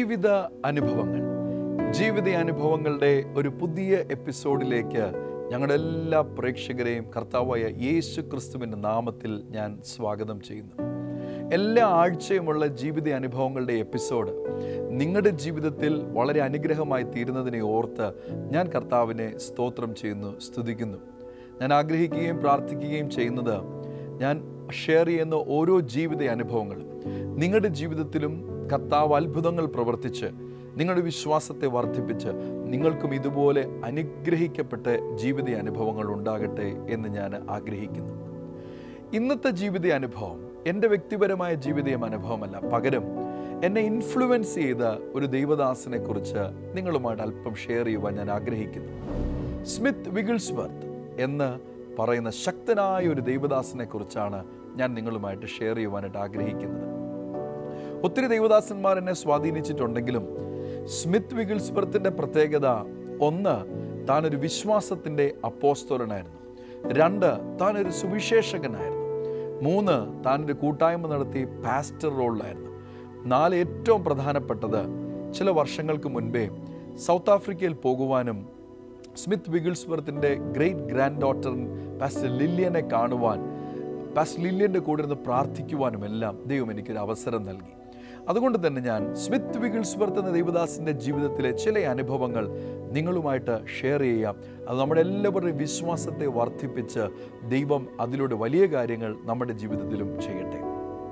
ജീവിത അനുഭവങ്ങൾ ജീവിത അനുഭവങ്ങളുടെ ഒരു പുതിയ എപ്പിസോഡിലേക്ക് ഞങ്ങളുടെ എല്ലാ പ്രേക്ഷകരെയും കർത്താവായ യേശു ക്രിസ്തുവിൻ്റെ നാമത്തിൽ ഞാൻ സ്വാഗതം ചെയ്യുന്നു എല്ലാ ആഴ്ചയുമുള്ള ജീവിത അനുഭവങ്ങളുടെ എപ്പിസോഡ് നിങ്ങളുടെ ജീവിതത്തിൽ വളരെ അനുഗ്രഹമായി തീരുന്നതിനെ ഓർത്ത് ഞാൻ കർത്താവിനെ സ്തോത്രം ചെയ്യുന്നു സ്തുതിക്കുന്നു ഞാൻ ആഗ്രഹിക്കുകയും പ്രാർത്ഥിക്കുകയും ചെയ്യുന്നത് ഞാൻ ഷെയർ ചെയ്യുന്ന ഓരോ ജീവിത അനുഭവങ്ങളും നിങ്ങളുടെ ജീവിതത്തിലും കർത്താവ് അത്ഭുതങ്ങൾ പ്രവർത്തിച്ച് നിങ്ങളുടെ വിശ്വാസത്തെ വർദ്ധിപ്പിച്ച് നിങ്ങൾക്കും ഇതുപോലെ അനുഗ്രഹിക്കപ്പെട്ട ജീവിത അനുഭവങ്ങൾ ഉണ്ടാകട്ടെ എന്ന് ഞാൻ ആഗ്രഹിക്കുന്നു ഇന്നത്തെ ജീവിത അനുഭവം എൻ്റെ വ്യക്തിപരമായ ജീവിത അനുഭവമല്ല പകരം എന്നെ ഇൻഫ്ലുവൻസ് ചെയ്ത ഒരു ദൈവദാസനെ കുറിച്ച് നിങ്ങളുമായിട്ട് അല്പം ഷെയർ ചെയ്യുവാൻ ഞാൻ ആഗ്രഹിക്കുന്നു സ്മിത്ത് വിഗിൾസ്വർത്ത് എന്ന് പറയുന്ന ശക്തനായ ഒരു ദൈവദാസനെ കുറിച്ചാണ് ഞാൻ നിങ്ങളുമായിട്ട് ഷെയർ ചെയ്യുവാനായിട്ട് ആഗ്രഹിക്കുന്നത് ഒത്തിരി ദൈവദാസന്മാർ എന്നെ സ്വാധീനിച്ചിട്ടുണ്ടെങ്കിലും സ്മിത്ത് വിഗിൾസ്ബർത്തിന്റെ പ്രത്യേകത ഒന്ന് താനൊരു വിശ്വാസത്തിൻ്റെ അപ്പോസ്തോലനായിരുന്നു രണ്ട് താനൊരു സുവിശേഷകനായിരുന്നു മൂന്ന് താനൊരു കൂട്ടായ്മ നടത്തി പാസ്റ്റർ റോളിലായിരുന്നു നാല് ഏറ്റവും പ്രധാനപ്പെട്ടത് ചില വർഷങ്ങൾക്ക് മുൻപേ സൗത്ത് ആഫ്രിക്കയിൽ പോകുവാനും സ്മിത്ത് വിഗിൾസ്ബർത്തിൻ്റെ ഗ്രേറ്റ് ഗ്രാൻഡ് ഡോട്ടർ പാസ്റ്റർ ലില്യനെ കാണുവാൻ പാസ്റ്റർ ലില്യൻ്റെ കൂടെ ഇരുന്ന് പ്രാർത്ഥിക്കുവാനും എല്ലാം ദൈവം എനിക്കൊരു അവസരം നൽകി അതുകൊണ്ട് തന്നെ ഞാൻ സ്മിത്ത് വിഗിൾസ്ബർത്ത് എന്ന ദൈവദാസിൻ്റെ ജീവിതത്തിലെ ചില അനുഭവങ്ങൾ നിങ്ങളുമായിട്ട് ഷെയർ ചെയ്യാം അത് നമ്മുടെ എല്ലാവരുടെയും വിശ്വാസത്തെ വർദ്ധിപ്പിച്ച് ദൈവം അതിലൂടെ വലിയ കാര്യങ്ങൾ നമ്മുടെ ജീവിതത്തിലും ചെയ്യട്ടെ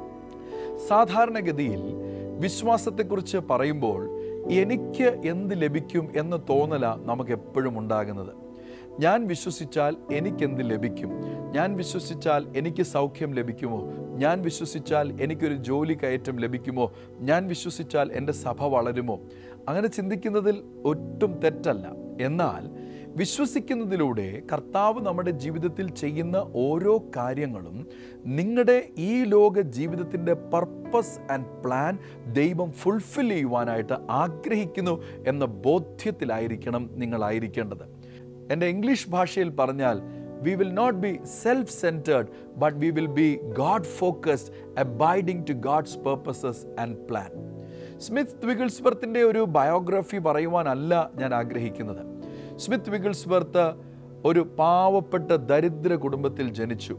സാധാരണഗതിയിൽ വിശ്വാസത്തെക്കുറിച്ച് പറയുമ്പോൾ എനിക്ക് എന്ത് ലഭിക്കും എന്ന തോന്നല നമുക്ക് എപ്പോഴും ഉണ്ടാകുന്നത് ഞാൻ വിശ്വസിച്ചാൽ എനിക്കെന്ത് ലഭിക്കും ഞാൻ വിശ്വസിച്ചാൽ എനിക്ക് സൗഖ്യം ലഭിക്കുമോ ഞാൻ വിശ്വസിച്ചാൽ എനിക്കൊരു ജോലി കയറ്റം ലഭിക്കുമോ ഞാൻ വിശ്വസിച്ചാൽ എൻ്റെ സഭ വളരുമോ അങ്ങനെ ചിന്തിക്കുന്നതിൽ ഒട്ടും തെറ്റല്ല എന്നാൽ വിശ്വസിക്കുന്നതിലൂടെ കർത്താവ് നമ്മുടെ ജീവിതത്തിൽ ചെയ്യുന്ന ഓരോ കാര്യങ്ങളും നിങ്ങളുടെ ഈ ലോക ജീവിതത്തിൻ്റെ പർപ്പസ് ആൻഡ് പ്ലാൻ ദൈവം ഫുൾഫിൽ ചെയ്യുവാനായിട്ട് ആഗ്രഹിക്കുന്നു എന്ന ബോധ്യത്തിലായിരിക്കണം നിങ്ങളായിരിക്കേണ്ടത് എൻ്റെ ഇംഗ്ലീഷ് ഭാഷയിൽ പറഞ്ഞാൽ we will not be self centred but we will be God focused abiding to God's purposes and plan Smith വിഗിൾസ്ബർത്തിൻ്റെ ഒരു ബയോഗ്രഫി പറയുവാനല്ല ഞാൻ ആഗ്രഹിക്കുന്നത് സ്മിത്ത് വിഗിൾസ്ബർത്ത് ഒരു പാവപ്പെട്ട ദരിദ്ര കുടുംബത്തിൽ ജനിച്ചു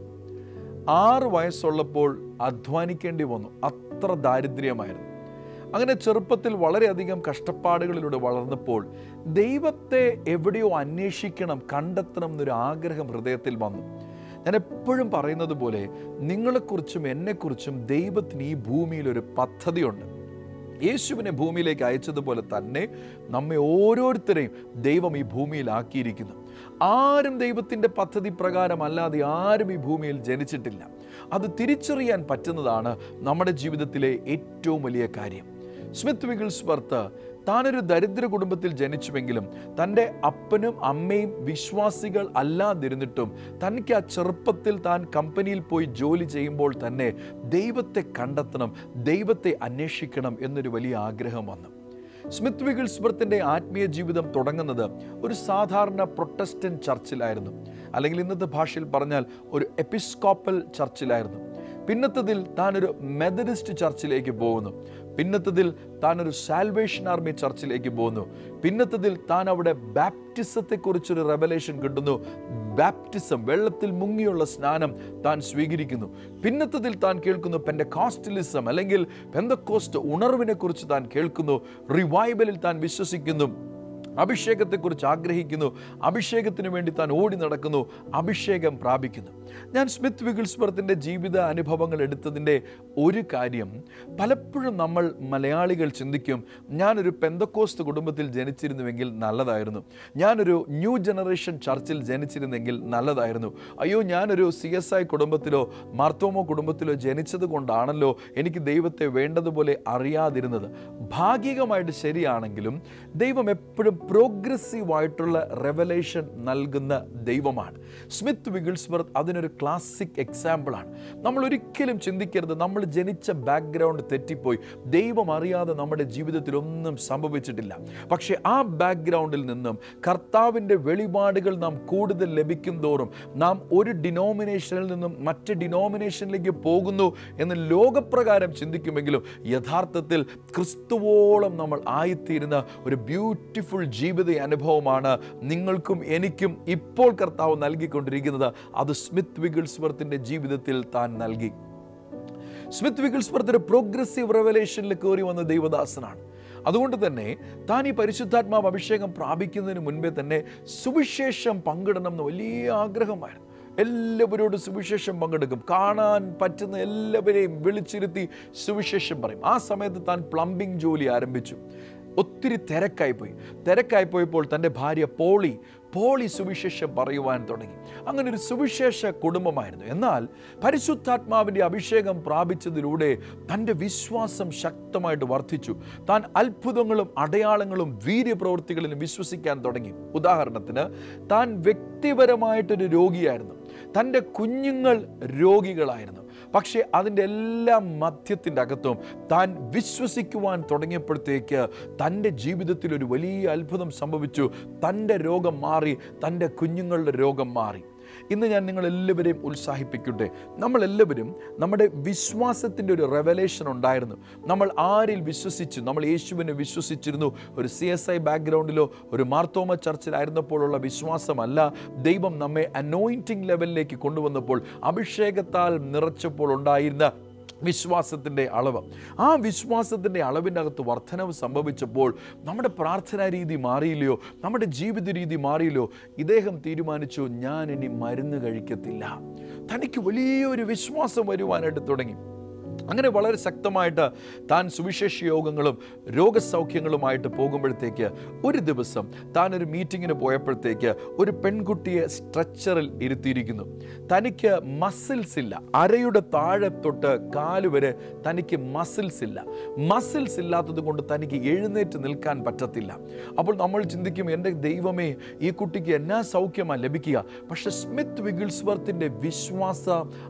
ആറ് വയസ്സുള്ളപ്പോൾ അധ്വാനിക്കേണ്ടി വന്നു അത്ര ദാരിദ്ര്യമായിരുന്നു അങ്ങനെ ചെറുപ്പത്തിൽ വളരെയധികം കഷ്ടപ്പാടുകളിലൂടെ വളർന്നപ്പോൾ ദൈവത്തെ എവിടെയോ അന്വേഷിക്കണം കണ്ടെത്തണം എന്നൊരു ആഗ്രഹം ഹൃദയത്തിൽ വന്നു ഞാൻ എപ്പോഴും പറയുന്നത് പോലെ നിങ്ങളെക്കുറിച്ചും എന്നെക്കുറിച്ചും ദൈവത്തിന് ഈ ഭൂമിയിൽ ഒരു പദ്ധതിയുണ്ട് യേശുവിനെ ഭൂമിയിലേക്ക് അയച്ചതുപോലെ തന്നെ നമ്മെ ഓരോരുത്തരെയും ദൈവം ഈ ഭൂമിയിലാക്കിയിരിക്കുന്നു ആരും ദൈവത്തിൻ്റെ പദ്ധതി പ്രകാരമല്ലാതെ ആരും ഈ ഭൂമിയിൽ ജനിച്ചിട്ടില്ല അത് തിരിച്ചറിയാൻ പറ്റുന്നതാണ് നമ്മുടെ ജീവിതത്തിലെ ഏറ്റവും വലിയ കാര്യം സ്മിത്ത് വിഗിൾസ്വർത്ത് താനൊരു ദരിദ്ര കുടുംബത്തിൽ ജനിച്ചുവെങ്കിലും തൻ്റെ അപ്പനും അമ്മയും വിശ്വാസികൾ അല്ലാതിരുന്നിട്ടും തനിക്ക് ആ ചെറുപ്പത്തിൽ താൻ കമ്പനിയിൽ പോയി ജോലി ചെയ്യുമ്പോൾ തന്നെ ദൈവത്തെ കണ്ടെത്തണം ദൈവത്തെ അന്വേഷിക്കണം എന്നൊരു വലിയ ആഗ്രഹം വന്നു സ്മിത്ത് വിഗിൾസ്ബർത്തിൻ്റെ ആത്മീയ ജീവിതം തുടങ്ങുന്നത് ഒരു സാധാരണ പ്രൊട്ടസ്റ്റന്റ് ചർച്ചിലായിരുന്നു അല്ലെങ്കിൽ ഇന്നത്തെ ഭാഷയിൽ പറഞ്ഞാൽ ഒരു എപ്പിസ്കോപ്പൽ ചർച്ചിലായിരുന്നു പിന്നത്തതിൽ താനൊരു മെത്തഡിസ്റ്റ് ചർച്ചിലേക്ക് പോകുന്നു പിന്നത്തതിൽ താൻ ഒരു സാൽവേഷൻ ആർമി ചർച്ചിലേക്ക് പോകുന്നു പിന്നത്തതിൽ താൻ അവിടെ ബാപ്റ്റിസത്തെക്കുറിച്ചൊരു റെവലേഷൻ കിട്ടുന്നു ബാപ്റ്റിസം വെള്ളത്തിൽ മുങ്ങിയുള്ള സ്നാനം താൻ സ്വീകരിക്കുന്നു പിന്നത്തതിൽ താൻ കേൾക്കുന്നു പെൻഡക്കോസ്റ്റലിസം അല്ലെങ്കിൽ പെന്തക്കോസ്റ്റ് ഉണർവിനെ കുറിച്ച് താൻ കേൾക്കുന്നു റിവൈവലിൽ താൻ വിശ്വസിക്കുന്നു അഭിഷേകത്തെക്കുറിച്ച് ആഗ്രഹിക്കുന്നു അഭിഷേകത്തിന് വേണ്ടി താൻ ഓടി നടക്കുന്നു അഭിഷേകം പ്രാപിക്കുന്നു ഞാൻ സ്മിത്ത് വിഗിൾസ്ബർത്തിൻ്റെ ജീവിത അനുഭവങ്ങൾ എടുത്തതിൻ്റെ ഒരു കാര്യം പലപ്പോഴും നമ്മൾ മലയാളികൾ ചിന്തിക്കും ഞാനൊരു പെന്തക്കോസ്റ്റ് കുടുംബത്തിൽ ജനിച്ചിരുന്നുവെങ്കിൽ നല്ലതായിരുന്നു ഞാനൊരു ന്യൂ ജനറേഷൻ ചർച്ചിൽ ജനിച്ചിരുന്നെങ്കിൽ നല്ലതായിരുന്നു അയ്യോ ഞാനൊരു സി എസ് ഐ കുടുംബത്തിലോ മാർത്തോമോ കുടുംബത്തിലോ ജനിച്ചത് കൊണ്ടാണല്ലോ എനിക്ക് ദൈവത്തെ വേണ്ടതുപോലെ അറിയാതിരുന്നത് ഭാഗികമായിട്ട് ശരിയാണെങ്കിലും ദൈവം എപ്പോഴും പ്രോഗ്രസീവ് ആയിട്ടുള്ള റെവലേഷൻ നൽകുന്ന ദൈവമാണ് സ്മിത്ത് വിഗിൾസ്വർത്ത് അതിനൊരു ക്ലാസിക് എക്സാമ്പിളാണ് നമ്മൾ ഒരിക്കലും ചിന്തിക്കരുത് നമ്മൾ ജനിച്ച ബാക്ക്ഗ്രൗണ്ട് തെറ്റിപ്പോയി ദൈവം അറിയാതെ നമ്മുടെ ജീവിതത്തിൽ ഒന്നും സംഭവിച്ചിട്ടില്ല പക്ഷേ ആ ബാക്ക്ഗ്രൗണ്ടിൽ നിന്നും കർത്താവിൻ്റെ വെളിപാടുകൾ നാം കൂടുതൽ ലഭിക്കും തോറും നാം ഒരു ഡിനോമിനേഷനിൽ നിന്നും മറ്റ് ഡിനോമിനേഷനിലേക്ക് പോകുന്നു എന്ന് ലോകപ്രകാരം ചിന്തിക്കുമെങ്കിലും യഥാർത്ഥത്തിൽ ക്രിസ്തുവോളം നമ്മൾ ആയിത്തീരുന്ന ഒരു ബ്യൂട്ടിഫുൾ ജീവിത അനുഭവമാണ് നിങ്ങൾക്കും എനിക്കും ഇപ്പോൾ കർത്താവ് നൽകിക്കൊണ്ടിരിക്കുന്നത് അത് സ്മിത്ത് വിഗിൾസ്വർത്തിൻ്റെ ജീവിതത്തിൽ താൻ നൽകി സ്മിത്ത് വിഗിൾസ്വർത്ത് ഒരു പ്രോഗ്രസീവ് റെവലേഷനിൽ കയറി വന്ന ദൈവദാസനാണ് അതുകൊണ്ട് തന്നെ താൻ ഈ പരിശുദ്ധാത്മാവ് അഭിഷേകം പ്രാപിക്കുന്നതിന് മുൻപേ തന്നെ സുവിശേഷം പങ്കിടണം എന്ന് വലിയ ആഗ്രഹമായിരുന്നു എല്ലാവരോടും സുവിശേഷം പങ്കെടുക്കും കാണാൻ പറ്റുന്ന എല്ലാവരെയും വിളിച്ചിരുത്തി സുവിശേഷം പറയും ആ സമയത്ത് താൻ പ്ലംബിംഗ് ജോലി ആരംഭിച്ചു ഒത്തിരി തിരക്കായിപ്പോയി തിരക്കായിപ്പോയപ്പോൾ തൻ്റെ ഭാര്യ പോളി പോളി സുവിശേഷം പറയുവാൻ തുടങ്ങി അങ്ങനെ ഒരു സുവിശേഷ കുടുംബമായിരുന്നു എന്നാൽ പരിശുദ്ധാത്മാവിൻ്റെ അഭിഷേകം പ്രാപിച്ചതിലൂടെ തൻ്റെ വിശ്വാസം ശക്തമായിട്ട് വർദ്ധിച്ചു താൻ അത്ഭുതങ്ങളും അടയാളങ്ങളും വീര്യപ്രവൃത്തികളിലും വിശ്വസിക്കാൻ തുടങ്ങി ഉദാഹരണത്തിന് താൻ വ്യക്തിപരമായിട്ടൊരു രോഗിയായിരുന്നു തൻ്റെ കുഞ്ഞുങ്ങൾ രോഗികളായിരുന്നു പക്ഷേ അതിൻ്റെ എല്ലാം മധ്യത്തിൻ്റെ അകത്തും താൻ വിശ്വസിക്കുവാൻ തുടങ്ങിയപ്പോഴത്തേക്ക് തൻ്റെ ജീവിതത്തിൽ ഒരു വലിയ അത്ഭുതം സംഭവിച്ചു തൻ്റെ രോഗം മാറി തൻ്റെ കുഞ്ഞുങ്ങളുടെ രോഗം മാറി ഇന്ന് ഞാൻ നിങ്ങളെല്ലാവരെയും ഉത്സാഹിപ്പിക്കട്ടെ നമ്മളെല്ലാവരും നമ്മുടെ വിശ്വാസത്തിൻ്റെ ഒരു റെവലേഷൻ ഉണ്ടായിരുന്നു നമ്മൾ ആരിൽ വിശ്വസിച്ചു നമ്മൾ യേശുവിനെ വിശ്വസിച്ചിരുന്നു ഒരു സി എസ് ഐ ബാക്ക്ഗ്രൗണ്ടിലോ ഒരു മാർത്തോമ ചർച്ചിലായിരുന്നപ്പോഴുള്ള വിശ്വാസമല്ല ദൈവം നമ്മെ അനോയിൻറ്റിംഗ് ലെവലിലേക്ക് കൊണ്ടുവന്നപ്പോൾ അഭിഷേകത്താൽ നിറച്ചപ്പോൾ ഉണ്ടായിരുന്ന വിശ്വാസത്തിൻ്റെ അളവ് ആ വിശ്വാസത്തിൻ്റെ അളവിൻ്റെ അകത്ത് വർധനവ് സംഭവിച്ചപ്പോൾ നമ്മുടെ പ്രാർത്ഥനാ രീതി മാറിയില്ലയോ നമ്മുടെ ജീവിത രീതി മാറിയില്ലയോ ഇദ്ദേഹം തീരുമാനിച്ചു ഞാൻ ഇനി മരുന്ന് കഴിക്കത്തില്ല തനിക്ക് വലിയൊരു വിശ്വാസം വരുവാനായിട്ട് തുടങ്ങി അങ്ങനെ വളരെ ശക്തമായിട്ട് താൻ സുവിശേഷ യോഗങ്ങളും രോഗസൗഖ്യങ്ങളുമായിട്ട് പോകുമ്പോഴത്തേക്ക് ഒരു ദിവസം താൻ ഒരു മീറ്റിങ്ങിന് പോയപ്പോഴത്തേക്ക് ഒരു പെൺകുട്ടിയെ സ്ട്രെച്ചറിൽ ഇരുത്തിയിരിക്കുന്നു തനിക്ക് മസിൽസ് ഇല്ല അരയുടെ താഴെ തൊട്ട് കാല് വരെ തനിക്ക് മസിൽസ് ഇല്ല മസിൽസ് ഇല്ലാത്തത് കൊണ്ട് തനിക്ക് എഴുന്നേറ്റ് നിൽക്കാൻ പറ്റത്തില്ല അപ്പോൾ നമ്മൾ ചിന്തിക്കും എൻ്റെ ദൈവമേ ഈ കുട്ടിക്ക് എന്നാ സൗഖ്യമാണ് ലഭിക്കുക പക്ഷെ സ്മിത്ത് വിഗിൾസ്വർത്തിൻ്റെ വിശ്വാസ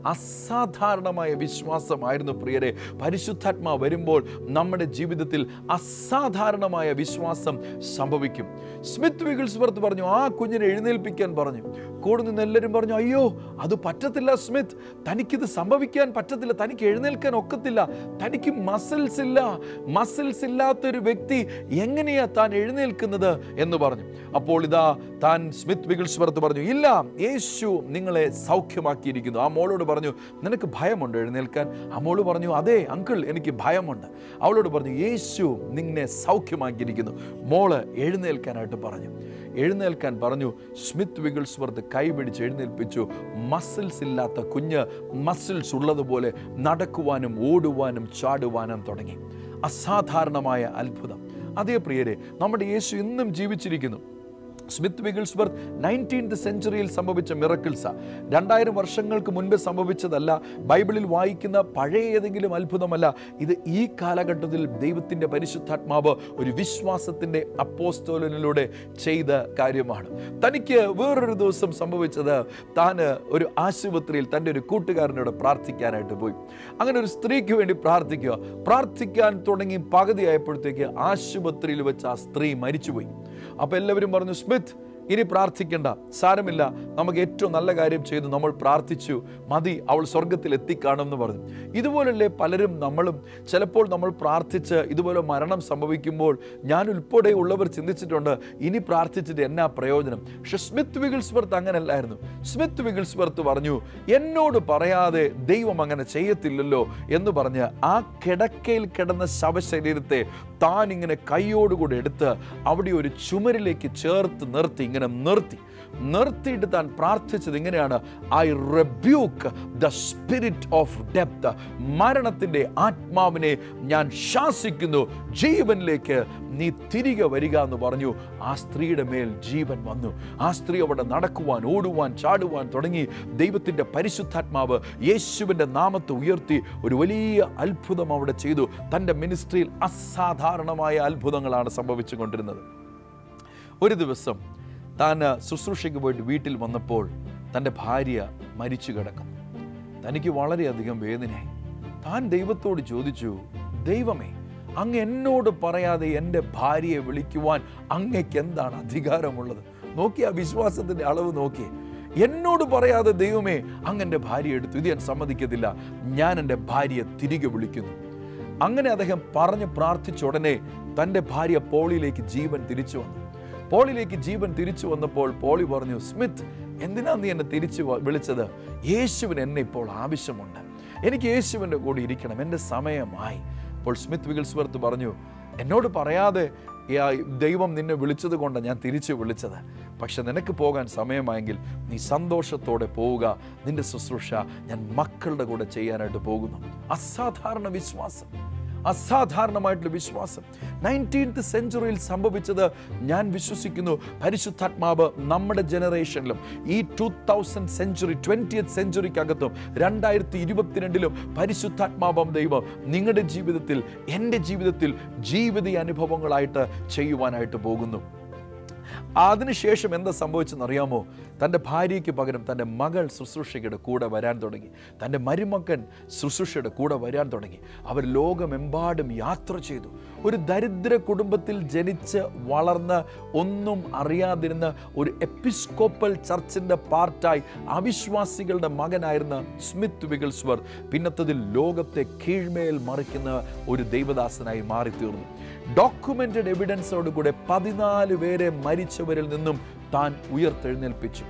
അസാധാരണമായ വിശ്വാസമായിരുന്നു പ്രിയരെ പരിശുദ്ധാത്മാ വരുമ്പോൾ നമ്മുടെ ജീവിതത്തിൽ അസാധാരണമായ വിശ്വാസം സംഭവിക്കും സ്മിത്ത് വിഗിൾസ്വർത്ത് പറഞ്ഞു ആ കുഞ്ഞിനെ എഴുന്നേൽപ്പിക്കാൻ പറഞ്ഞു കൂടെ നിന്ന് എല്ലാവരും പറഞ്ഞു അയ്യോ അത് പറ്റത്തില്ല സ്മിത്ത് തനിക്കിത് സംഭവിക്കാൻ പറ്റത്തില്ല തനിക്ക് എഴുന്നേൽക്കാൻ ഒക്കത്തില്ല തനിക്ക് മസിൽസ് ഇല്ല മസിൽസ് ഇല്ലാത്തൊരു വ്യക്തി എങ്ങനെയാ താൻ എഴുന്നേൽക്കുന്നത് എന്ന് പറഞ്ഞു അപ്പോൾ ഇതാ താൻ സ്മിത്ത് വിഗിൾസ്വർത്ത് പറഞ്ഞു ഇല്ല യേശു നിങ്ങളെ സൗഖ്യമാക്കിയിരിക്കുന്നു ആ മോളോട് പറഞ്ഞു നിനക്ക് ഭയമുണ്ട് എഴുന്നേൽക്കാൻ ആ മോള് പറഞ്ഞു അതെ അങ്കിൾ എനിക്ക് ഭയമുണ്ട് അവളോട് പറഞ്ഞു യേശു നിന്നെ സൗഖ്യമാക്കിയിരിക്കുന്നു മോള് എഴുന്നേൽക്കാനായിട്ട് പറഞ്ഞു എഴുന്നേൽക്കാൻ പറഞ്ഞു സ്മിത്ത് വിഗിൾസ്വർത്ത് കൈപിടിച്ച് എഴുന്നേൽപ്പിച്ചു മസിൽസ് ഇല്ലാത്ത കുഞ്ഞ് മസിൽസ് ഉള്ളതുപോലെ നടക്കുവാനും ഓടുവാനും ചാടുവാനും തുടങ്ങി അസാധാരണമായ അത്ഭുതം അതേ പ്രിയരെ നമ്മുടെ യേശു ഇന്നും ജീവിച്ചിരിക്കുന്നു സ്മിത്ത് വിഗിൾസ്വർത്ത് നയൻറ്റീൻത് സെഞ്ചുറിയിൽ സംഭവിച്ച മിറക്കിൾസാ രണ്ടായിരം വർഷങ്ങൾക്ക് മുൻപ് സംഭവിച്ചതല്ല ബൈബിളിൽ വായിക്കുന്ന പഴയ ഏതെങ്കിലും അത്ഭുതമല്ല ഇത് ഈ കാലഘട്ടത്തിൽ ദൈവത്തിൻ്റെ പരിശുദ്ധാത്മാവ് ഒരു വിശ്വാസത്തിൻ്റെ അപ്പോസ്തോലനിലൂടെ ചെയ്ത കാര്യമാണ് തനിക്ക് വേറൊരു ദിവസം സംഭവിച്ചത് താൻ ഒരു ആശുപത്രിയിൽ തൻ്റെ ഒരു കൂട്ടുകാരനോട് പ്രാർത്ഥിക്കാനായിട്ട് പോയി അങ്ങനെ ഒരു സ്ത്രീക്ക് വേണ്ടി പ്രാർത്ഥിക്കുക പ്രാർത്ഥിക്കാൻ തുടങ്ങി പകുതിയായപ്പോഴത്തേക്ക് ആശുപത്രിയിൽ വെച്ച് ആ സ്ത്രീ മരിച്ചുപോയി അപ്പോൾ എല്ലാവരും പറഞ്ഞു സ്മിത്ത് ഇനി പ്രാർത്ഥിക്കേണ്ട സാരമില്ല നമുക്ക് ഏറ്റവും നല്ല കാര്യം ചെയ്തു നമ്മൾ പ്രാർത്ഥിച്ചു മതി അവൾ സ്വർഗത്തിൽ എത്തിക്കാണും എന്ന് പറഞ്ഞു ഇതുപോലല്ലേ പലരും നമ്മളും ചിലപ്പോൾ നമ്മൾ പ്രാർത്ഥിച്ച് ഇതുപോലെ മരണം സംഭവിക്കുമ്പോൾ ഞാൻ ഉൾപ്പെടെ ഉള്ളവർ ചിന്തിച്ചിട്ടുണ്ട് ഇനി പ്രാർത്ഥിച്ചിട്ട് എന്നാ പ്രയോജനം പക്ഷെ സ്മിത്ത് വിഗിൾസ്വർത്ത് അങ്ങനല്ലായിരുന്നു സ്മിത്ത് വിഗിൾസ്വർത്ത് പറഞ്ഞു എന്നോട് പറയാതെ ദൈവം അങ്ങനെ ചെയ്യത്തില്ലല്ലോ എന്ന് പറഞ്ഞ് ആ കിടക്കയിൽ കിടന്ന ശവശരീരത്തെ താൻ ഇങ്ങനെ കൈയോടുകൂടെ എടുത്ത് അവിടെ ഒരു ചുമരിലേക്ക് ചേർത്ത് നിർത്തി ഇങ്ങനെ നിർത്തി നിർത്തിയിട്ട് താൻ പ്രാർത്ഥിച്ചത് ഇങ്ങനെയാണ് I rebuke the spirit of ഡെപ്ത് മരണത്തിൻ്റെ ആത്മാവിനെ ഞാൻ ശാസിക്കുന്നു ജീവനിലേക്ക് നീ തിരികെ വരിക എന്ന് പറഞ്ഞു ആ സ്ത്രീയുടെ മേൽ ജീവൻ വന്നു ആ സ്ത്രീ അവിടെ നടക്കുവാൻ ഓടുവാൻ ചാടുവാൻ തുടങ്ങി ദൈവത്തിൻ്റെ പരിശുദ്ധാത്മാവ് യേശുവിൻ്റെ നാമത്തെ ഉയർത്തി ഒരു വലിയ അത്ഭുതം അവിടെ ചെയ്തു തൻ്റെ മിനിസ്ട്രിയിൽ അസാധാരണമായ അത്ഭുതങ്ങളാണ് സംഭവിച്ചുകൊണ്ടിരുന്നത് ഒരു ദിവസം താൻ ശുശ്രൂഷയ്ക്ക് പോയിട്ട് വീട്ടിൽ വന്നപ്പോൾ തൻ്റെ ഭാര്യ മരിച്ചു കിടക്കുന്നു തനിക്ക് വളരെയധികം വേദനയായി താൻ ദൈവത്തോട് ചോദിച്ചു ദൈവമേ അങ്ങ് എന്നോട് പറയാതെ എൻ്റെ ഭാര്യയെ വിളിക്കുവാൻ അങ്ങയ്ക്ക് എന്താണ് അധികാരമുള്ളത് നോക്കി ആ വിശ്വാസത്തിൻ്റെ അളവ് നോക്കി എന്നോട് പറയാതെ ദൈവമേ അങ്ങ് എൻ്റെ ഭാര്യ എടുത്തു ഇത് ഞാൻ സമ്മതിക്കത്തില്ല ഞാൻ എൻ്റെ ഭാര്യയെ തിരികെ വിളിക്കുന്നു അങ്ങനെ അദ്ദേഹം പറഞ്ഞ് പ്രാർത്ഥിച്ച ഉടനെ തൻ്റെ ഭാര്യ പോളിയിലേക്ക് ജീവൻ തിരിച്ചു വന്നു പോളിയിലേക്ക് ജീവൻ തിരിച്ചു വന്നപ്പോൾ പോളി പറഞ്ഞു സ്മിത്ത് എന്തിനാ നീ എന്നെ തിരിച്ചു വ- വിളിച്ചത് യേശുവിന് എന്നെ ഇപ്പോൾ ആവശ്യമുണ്ട് എനിക്ക് യേശുവിൻ്റെ കൂടെ ഇരിക്കണം എൻ്റെ സമയമായി അപ്പോൾ സ്മിത്ത് വിഗിൾസ്വർത്ത് പറഞ്ഞു എന്നോട് പറയാതെ ഈ ആ ദൈവം നിന്നെ വിളിച്ചത് കൊണ്ട് ഞാൻ തിരിച്ചു വിളിച്ചത് പക്ഷെ നിനക്ക് പോകാൻ സമയമായെങ്കിൽ നീ സന്തോഷത്തോടെ പോവുക നിന്റെ ശുശ്രൂഷ ഞാൻ മക്കളുടെ കൂടെ ചെയ്യാനായിട്ട് പോകുന്നു അസാധാരണ വിശ്വാസം അസാധാരണമായിട്ടുള്ള വിശ്വാസം നയൻറ്റീൻത്ത് സെഞ്ചുറിയിൽ സംഭവിച്ചത് ഞാൻ വിശ്വസിക്കുന്നു പരിശുദ്ധാത്മാവ് നമ്മുടെ ജനറേഷനിലും ഈ ടൂ തൗസൻഡ് സെഞ്ചുറി ട്വൻറ്റിയത്ത് സെഞ്ചുറിക്കകത്തും രണ്ടായിരത്തി ഇരുപത്തിരണ്ടിലും പരിശുദ്ധാത്മാവം ദൈവം നിങ്ങളുടെ ജീവിതത്തിൽ എൻ്റെ ജീവിതത്തിൽ ജീവിത അനുഭവങ്ങളായിട്ട് ചെയ്യുവാനായിട്ട് പോകുന്നു അതിനുശേഷം എന്താ സംഭവിച്ചെന്ന് അറിയാമോ തൻ്റെ ഭാര്യയ്ക്ക് പകരം തൻ്റെ മകൾ ശുശ്രൂഷയുടെ കൂടെ വരാൻ തുടങ്ങി തൻ്റെ മരുമക്കൻ ശുശ്രൂഷയുടെ കൂടെ വരാൻ തുടങ്ങി അവർ ലോകമെമ്പാടും യാത്ര ചെയ്തു ഒരു ദരിദ്ര കുടുംബത്തിൽ ജനിച്ച് വളർന്ന് ഒന്നും അറിയാതിരുന്ന ഒരു എപ്പിസ്കോപ്പൽ ചർച്ചിൻ്റെ പാർട്ടായി അവിശ്വാസികളുടെ മകനായിരുന്ന സ്മിത്ത് വിഗിൾസ്വർ പിന്നത്തതിൽ ലോകത്തെ കീഴ്മേൽ മറിക്കുന്ന ഒരു ദൈവദാസനായി മാറിത്തീർന്നു ഡോക്യുമെന്റഡ് എവിഡൻസോടുകൂടെ പതിനാല് പേരെ മരിച്ചവരിൽ നിന്നും താൻ ഉയർത്തെഴുന്നേൽപ്പിച്ചു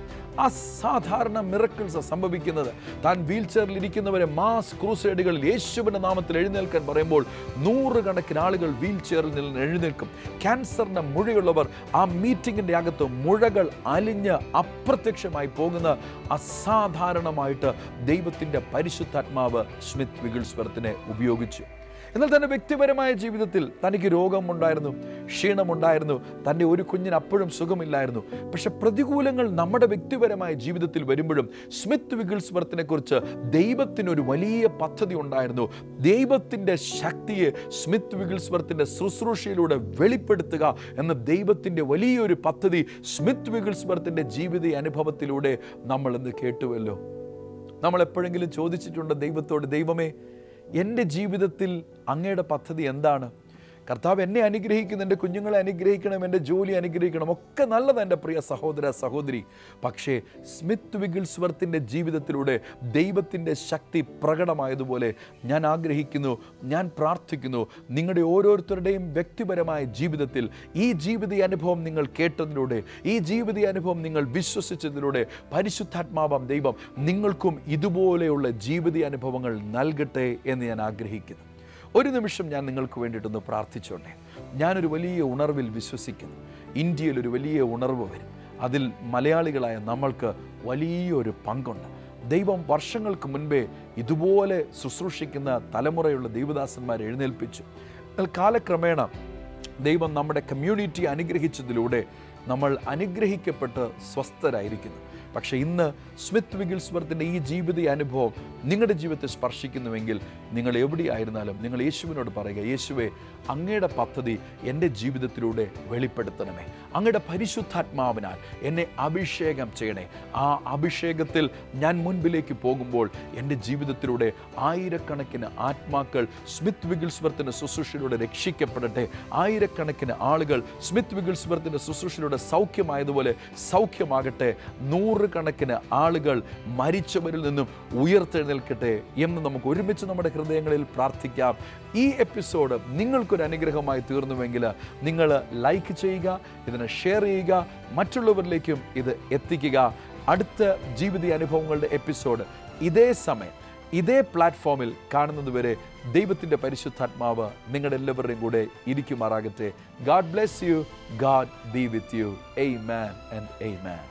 അസാധാരണ മിറക്കിൾസ് സംഭവിക്കുന്നത് താൻ വീൽ ചെയറിൽ ഇരിക്കുന്നവരെ മാസ് ക്രൂസൈഡുകളിൽ യേശുവിന്റെ നാമത്തിൽ എഴുന്നേൽക്കാൻ പറയുമ്പോൾ നൂറുകണക്കിന് ആളുകൾ വീൽ ചെയറിൽ നിന്ന് എഴുന്നേൽക്കും ക്യാൻസറിന്റെ മുഴയുള്ളവർ ആ മീറ്റിംഗിന്റെ അകത്ത് മുഴകൾ അലിഞ്ഞ് അപ്രത്യക്ഷമായി പോകുന്ന അസാധാരണമായിട്ട് ദൈവത്തിന്റെ പരിശുദ്ധാത്മാവ് സ്മിത്ത് വിഗിൾസ്വരത്തിനെ ഉപയോഗിച്ചു എന്നാൽ തൻ്റെ വ്യക്തിപരമായ ജീവിതത്തിൽ തനിക്ക് രോഗമുണ്ടായിരുന്നു ക്ഷീണമുണ്ടായിരുന്നു തൻ്റെ ഒരു കുഞ്ഞിന് അപ്പോഴും സുഖമില്ലായിരുന്നു പക്ഷെ പ്രതികൂലങ്ങൾ നമ്മുടെ വ്യക്തിപരമായ ജീവിതത്തിൽ വരുമ്പോഴും സ്മിത്ത് വിഗിൾസ്വർത്തിനെ കുറിച്ച് ദൈവത്തിനൊരു വലിയ പദ്ധതി ഉണ്ടായിരുന്നു ദൈവത്തിൻ്റെ ശക്തിയെ സ്മിത്ത് വിഗിൾസ്വർത്തിൻ്റെ ശുശ്രൂഷയിലൂടെ വെളിപ്പെടുത്തുക എന്ന ദൈവത്തിൻ്റെ വലിയൊരു പദ്ധതി സ്മിത്ത് വിഗിൾസ്വർത്തിൻ്റെ ജീവിത അനുഭവത്തിലൂടെ നമ്മൾ ഇന്ന് കേട്ടുവല്ലോ നമ്മൾ എപ്പോഴെങ്കിലും ചോദിച്ചിട്ടുണ്ട് ദൈവത്തോട് ദൈവമേ എൻ്റെ ജീവിതത്തിൽ അങ്ങയുടെ പദ്ധതി എന്താണ് കർത്താവ് എന്നെ അനുഗ്രഹിക്കുന്നു എൻ്റെ കുഞ്ഞുങ്ങളെ അനുഗ്രഹിക്കണം എൻ്റെ ജോലി അനുഗ്രഹിക്കണം ഒക്കെ നല്ലത് എൻ്റെ പ്രിയ സഹോദര സഹോദരി പക്ഷേ സ്മിത്ത് വിഗിൾസ്വർത്തിൻ്റെ ജീവിതത്തിലൂടെ ദൈവത്തിൻ്റെ ശക്തി പ്രകടമായതുപോലെ ഞാൻ ആഗ്രഹിക്കുന്നു ഞാൻ പ്രാർത്ഥിക്കുന്നു നിങ്ങളുടെ ഓരോരുത്തരുടെയും വ്യക്തിപരമായ ജീവിതത്തിൽ ഈ ജീവിത അനുഭവം നിങ്ങൾ കേട്ടതിലൂടെ ഈ ജീവിത അനുഭവം നിങ്ങൾ വിശ്വസിച്ചതിലൂടെ പരിശുദ്ധാത്മാവാം ദൈവം നിങ്ങൾക്കും ഇതുപോലെയുള്ള ജീവിത അനുഭവങ്ങൾ നൽകട്ടെ എന്ന് ഞാൻ ആഗ്രഹിക്കുന്നു ഒരു നിമിഷം ഞാൻ നിങ്ങൾക്ക് വേണ്ടിയിട്ടൊന്ന് പ്രാർത്ഥിച്ചോട്ടെ ഞാനൊരു വലിയ ഉണർവിൽ വിശ്വസിക്കുന്നു ഇന്ത്യയിൽ ഒരു വലിയ ഉണർവ് വരും അതിൽ മലയാളികളായ നമ്മൾക്ക് വലിയൊരു പങ്കുണ്ട് ദൈവം വർഷങ്ങൾക്ക് മുൻപേ ഇതുപോലെ ശുശ്രൂഷിക്കുന്ന തലമുറയുള്ള ദൈവദാസന്മാരെ എഴുന്നേൽപ്പിച്ചു എന്നാൽ കാലക്രമേണ ദൈവം നമ്മുടെ കമ്മ്യൂണിറ്റി അനുഗ്രഹിച്ചതിലൂടെ നമ്മൾ അനുഗ്രഹിക്കപ്പെട്ട് സ്വസ്ഥരായിരിക്കുന്നു പക്ഷേ ഇന്ന് സ്മിത്ത് വിഗിൾസ്വർത്തിൻ്റെ ഈ ജീവിത അനുഭവം നിങ്ങളുടെ ജീവിതത്തെ സ്പർശിക്കുന്നുവെങ്കിൽ നിങ്ങൾ എവിടെയായിരുന്നാലും നിങ്ങൾ യേശുവിനോട് പറയുക യേശുവെ അങ്ങയുടെ പദ്ധതി എൻ്റെ ജീവിതത്തിലൂടെ വെളിപ്പെടുത്തണമേ അങ്ങയുടെ പരിശുദ്ധാത്മാവിനാൽ എന്നെ അഭിഷേകം ചെയ്യണേ ആ അഭിഷേകത്തിൽ ഞാൻ മുൻപിലേക്ക് പോകുമ്പോൾ എൻ്റെ ജീവിതത്തിലൂടെ ആയിരക്കണക്കിന് ആത്മാക്കൾ സ്മിത്ത് വിഗിൾസ്വർത്തിൻ്റെ ശുശ്രൂഷയിലൂടെ രക്ഷിക്കപ്പെടട്ടെ ആയിരക്കണക്കിന് ആളുകൾ സ്മിത്ത് വിഗിൾസ്വർത്തിൻ്റെ ശുശ്രൂഷയിലൂടെ സൗഖ്യമായതുപോലെ സൗഖ്യമാകട്ടെ നൂറുകണക്കിന് ആളുകൾ മരിച്ചവരിൽ നിന്നും ഉയർത്തെഴുന്നേൽക്കട്ടെ എന്ന് നമുക്ക് ഒരുമിച്ച് നമ്മുടെ ഹൃദയങ്ങളിൽ പ്രാർത്ഥിക്കാം ഈ എപ്പിസോഡ് നിങ്ങൾക്കൊരു അനുഗ്രഹമായി തീർന്നുവെങ്കിൽ നിങ്ങൾ ലൈക്ക് ചെയ്യുക ഇതിനെ ഷെയർ ചെയ്യുക മറ്റുള്ളവരിലേക്കും ഇത് എത്തിക്കുക അടുത്ത ജീവിത അനുഭവങ്ങളുടെ എപ്പിസോഡ് ഇതേ സമയം ഇതേ പ്ലാറ്റ്ഫോമിൽ കാണുന്നതുവരെ ദൈവത്തിൻ്റെ പരിശുദ്ധാത്മാവ് നിങ്ങളുടെ എല്ലാവരുടെയും കൂടെ ഇരിക്കുമാറാകട്ടെ God bless you God be with you amen and എയ് മാൻ